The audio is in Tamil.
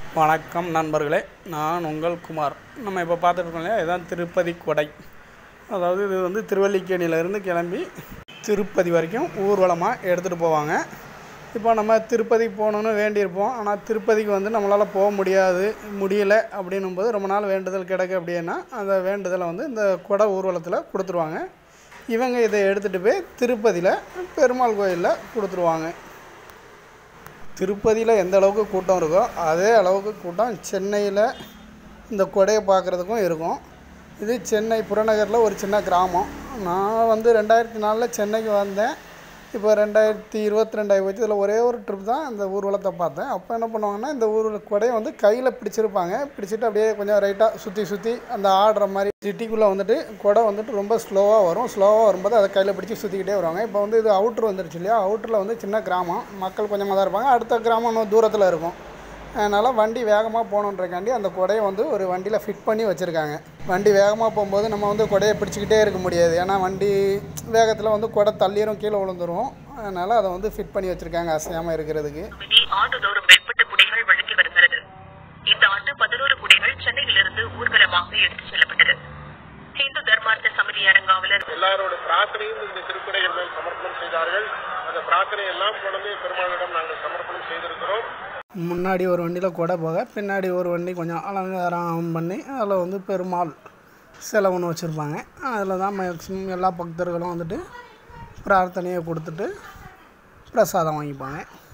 வணக்கம் நண்பர்களே நான் உங்கள் குமார் நம்ம இப்போ பார்த்துட்டு இருக்கோம் இல்லையா இதுதான் திருப்பதி கொடை அதாவது இது வந்து திருவல்லிக்கேணியிலேருந்து கிளம்பி திருப்பதி வரைக்கும் ஊர்வலமாக எடுத்துகிட்டு போவாங்க இப்போ நம்ம திருப்பதி போகணுன்னு வேண்டியிருப்போம் ஆனால் திருப்பதிக்கு வந்து நம்மளால் போக முடியாது முடியல அப்படின்னும் போது ரொம்ப நாள் வேண்டுதல் கிடக்கு அப்படின்னா அந்த வேண்டுதலை வந்து இந்த கொடை ஊர்வலத்தில் கொடுத்துருவாங்க இவங்க இதை எடுத்துகிட்டு போய் திருப்பதியில் பெருமாள் கோயிலில் கொடுத்துருவாங்க திருப்பதியில் எந்த அளவுக்கு கூட்டம் இருக்கோ அதே அளவுக்கு கூட்டம் சென்னையில் இந்த கொடையை பார்க்குறதுக்கும் இருக்கும் இது சென்னை புறநகரில் ஒரு சின்ன கிராமம் நான் வந்து ரெண்டாயிரத்தி நாலில் சென்னைக்கு வந்தேன் இப்போ ரெண்டாயிரத்தி இருபத்தி ரெண்டாயிரம் வச்சு இதில் ஒரே ஒரு ட்ரிப் தான் இந்த ஊர்வலத்தை பார்த்தேன் அப்போ என்ன பண்ணுவாங்கன்னா இந்த ஊர் கொடையை வந்து கையில் பிடிச்சிருப்பாங்க பிடிச்சிட்டு அப்படியே கொஞ்சம் ரைட்டாக சுற்றி சுற்றி அந்த ஆடுற மாதிரி சிட்டிக்குள்ளே வந்துட்டு கொடை வந்துட்டு ரொம்ப ஸ்லோவாக வரும் ஸ்லோவாக வரும்போது அதை கையில் பிடிச்சி சுற்றிக்கிட்டே வருவாங்க இப்போ வந்து இது அவுட்ரு வந்துருச்சு இல்லையா அவுட்டரில் வந்து சின்ன கிராமம் மக்கள் கொஞ்சமாக தான் இருப்பாங்க அடுத்த கிராமம் இன்னும் தூரத்தில் இருக்கும் அதனால் வண்டி வேகமாக போகணுன்றக்காண்டி அந்த கொடையை வந்து ஒரு வண்டியில் ஃபிட் பண்ணி வச்சுருக்காங்க வண்டி வேகமாக போகும்போது நம்ம வந்து கொடையை பிடிச்சிக்கிட்டே இருக்க முடியாது ஏன்னா வண்டி வேகத்தில் வந்து கொடை தள்ளிரும் கீழே விழுந்துரும் அதனால் அதை வந்து ஃபிட் பண்ணி வச்சுருக்காங்க அசையாமல் இருக்கிறதுக்கு விதி ஆண்டுதோறும் மேற்பட்ட குடைகள் வழங்கி வருகிறது இந்த ஆண்டு பதினோரு குடைகள் சென்னையிலிருந்து ஊர்வலமாக எடுத்துச் செல்லப்பட்டது இந்து தர்மார்த்த சமிதி அரங்காவலர் எல்லாரோட பிரார்த்தனையும் இந்த திருக்குறைகள் மேல் சமர்ப்பணம் செய்தார்கள் அந்த பிரார்த்தனை எல்லாம் கொண்டு பெருமாளிடம் நாங்கள் சமர்ப்பணம் செய்திருக்கிறோம் முன்னாடி ஒரு வண்டியில் கொடை போக பின்னாடி ஒரு வண்டி கொஞ்சம் அலங்காரம் பண்ணி அதில் வந்து பெருமாள் சிலை ஒன்று வச்சுருப்பாங்க அதில் தான் மேக்ஸிமம் எல்லா பக்தர்களும் வந்துட்டு பிரார்த்தனையை கொடுத்துட்டு பிரசாதம் வாங்கிப்பாங்க